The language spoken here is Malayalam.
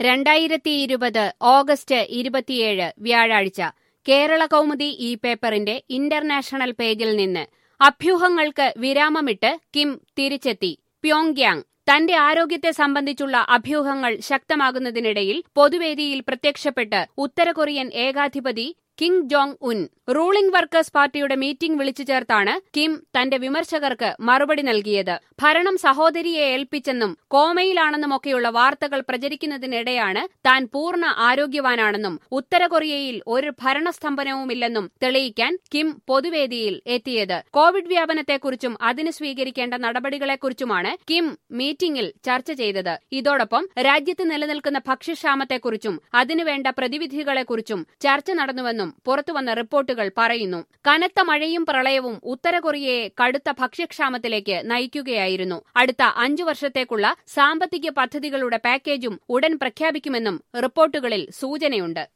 രണ്ടായിരത്തി ഇരുപത് ഓഗസ്റ്റ് ഇരുപത്തിയേഴ് വ്യാഴാഴ്ച കേരള കൗമുദി ഈ പേപ്പറിന്റെ ഇന്റർനാഷണൽ പേജിൽ നിന്ന് അഭ്യൂഹങ്ങൾക്ക് വിരാമമിട്ട് കിം തിരിച്ചെത്തി പ്യോങ്യാങ് തന്റെ ആരോഗ്യത്തെ സംബന്ധിച്ചുള്ള അഭ്യൂഹങ്ങൾ ശക്തമാകുന്നതിനിടയിൽ പൊതുവേദിയിൽ പ്രത്യക്ഷപ്പെട്ട് ഉത്തര കൊറിയൻ ഏകാധിപതി Kim Jong Un ruling workers പാർട്ടിയുടെ മീറ്റിംഗ് വിളിച്ചു ചേർത്താണ് കിം തന്റെ വിമർശകർക്ക് മറുപടി നൽകിയത് ഭരണം സഹോദരിയെ ഏൽപ്പിച്ചെന്നും കോമയിലാണെന്നുമൊക്കെയുള്ള വാർത്തകൾ പ്രചരിക്കുന്നതിനിടെയാണ് താൻ പൂർണ്ണ ആരോഗ്യവാനാണെന്നും ഉത്തര കൊറിയയിൽ ഒരു ഭരണസ്തംഭനവുമില്ലെന്നും തെളിയിക്കാൻ കിം പൊതുവേദിയിൽ എത്തിയത് കോവിഡ് വ്യാപനത്തെക്കുറിച്ചും അതിന് സ്വീകരിക്കേണ്ട നടപടികളെക്കുറിച്ചുമാണ് കിം മീറ്റിംഗിൽ ചർച്ച ചെയ്തത് ഇതോടൊപ്പം രാജ്യത്ത് നിലനിൽക്കുന്ന ഭക്ഷ്യക്ഷാമത്തെക്കുറിച്ചും അതിനുവേണ്ട പ്രതിവിധികളെക്കുറിച്ചും ചർച്ച നടന്നുവെന്നും പുറത്തുവന്ന റിപ്പോർട്ടുകൾ പറയുന്നു കനത്ത മഴയും പ്രളയവും ഉത്തര കൊറിയയെ കടുത്ത ഭക്ഷ്യക്ഷാമത്തിലേക്ക് നയിക്കുകയായിരുന്നു അടുത്ത അഞ്ചു വർഷത്തേക്കുള്ള സാമ്പത്തിക പദ്ധതികളുടെ പാക്കേജും ഉടൻ പ്രഖ്യാപിക്കുമെന്നും റിപ്പോർട്ടുകളിൽ സൂചനയുണ്ട്